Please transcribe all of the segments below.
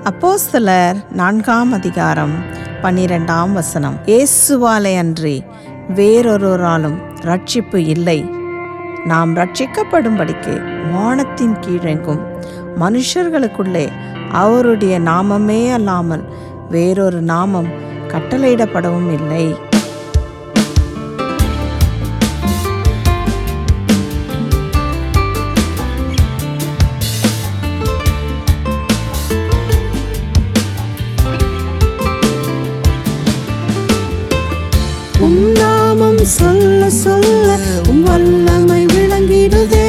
அப்போஸ்தலர் நான்காம் அதிகாரம் பன்னிரெண்டாம் வசனம் இயேசுவாலே அன்றி வேறொருவராலும் ரட்சிப்பு இல்லை நாம் ரட்சிக்கப்படும்படிக்கு வானத்தின் கீழெங்கும் மனுஷர்களுக்குள்ளே அவருடைய நாமமே அல்லாமல் வேறொரு நாமம் கட்டளையிடப்படவும் இல்லை உம் நாமம் சொல்ல சொல்ல உம் வல்லமை விளங்கிடுதே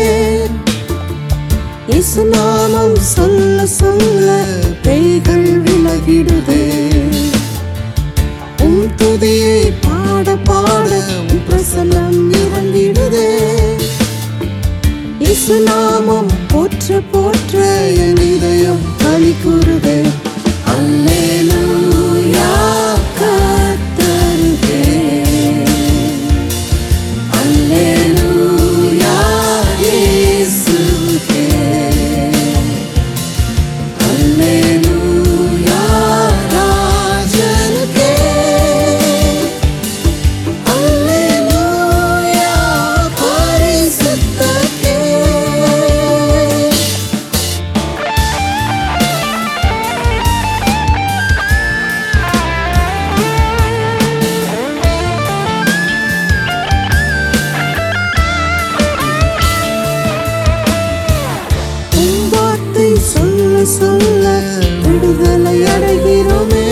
இயேசு நாமம் சொல்ல சொல்ல பேய்கள் விலகிடுதே உம் துதியை பாட பாட உம் பிரசன்னம் இறங்கிடுதே இயேசு நாமம் போற்ற போற்ற என் இதயம் களி கூறுதே அல்லேலூயா கர்த்தருகே அல்லேலூயா இயேசுவே அல்லேலூயா ராஜனுக்கே அல்லேலூயா பரிசுத்தக்கே உம் வார்த்தை சொல்ல சொல்ல விடுதலை அடைகிறோமே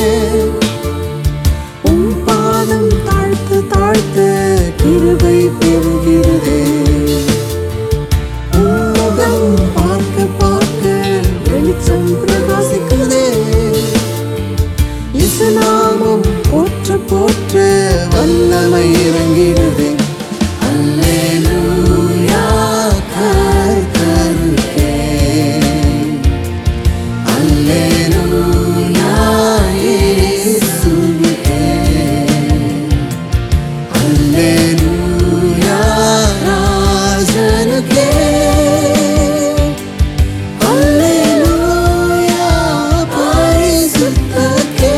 உம் பாதம் தாழ்த்து தாழ்த்து கிருபை பெறுகிறதே உம் முகம் பார்க்க பார்க்க வெளிச்சம் பிரகாசிக்குதே இசுநாமம் போற்ற போற்ற வல்லமை இறங்கிடுதே அல்லேலூயா கர்த்தருக்கே அல்லேலூயா இயேசுவே அல்லேலூயா ராஜனுக்கே அல்லேலூயா பரிசுத்தக்கே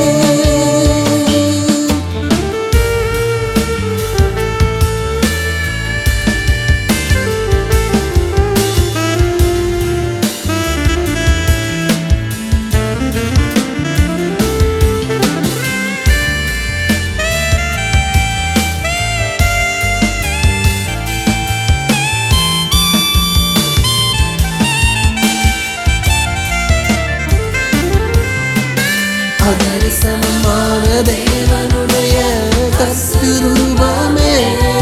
அதரிசனமான தேவனுடைய கஸ்தூரூபமே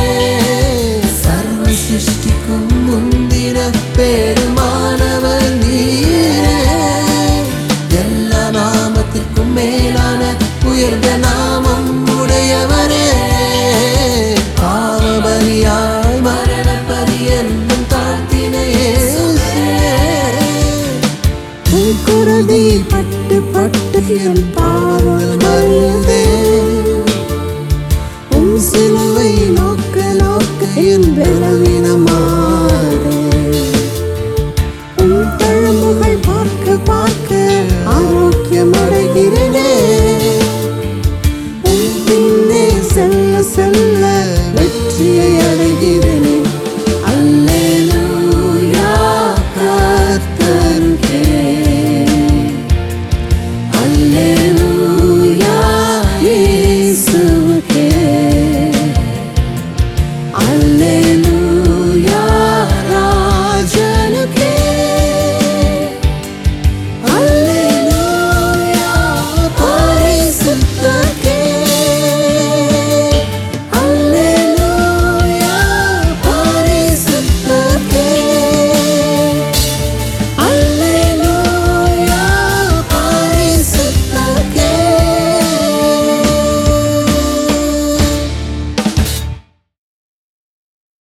சர்வ சிருஷ்டிக்கும் முந்தின பெருமானவர் நீரே எல்லா நாமத்திற்கும் மேலான உயர்ந்த நாமம் உடையவரே பாவபலியாய் மரணபலி என்னும் தாழ்த்தின இயேசுவே உன் குருதி பட்டு பட்டு என் பாவம் வருதே உன் சிலுவை நோக்க நோக்க என் பலவீனமா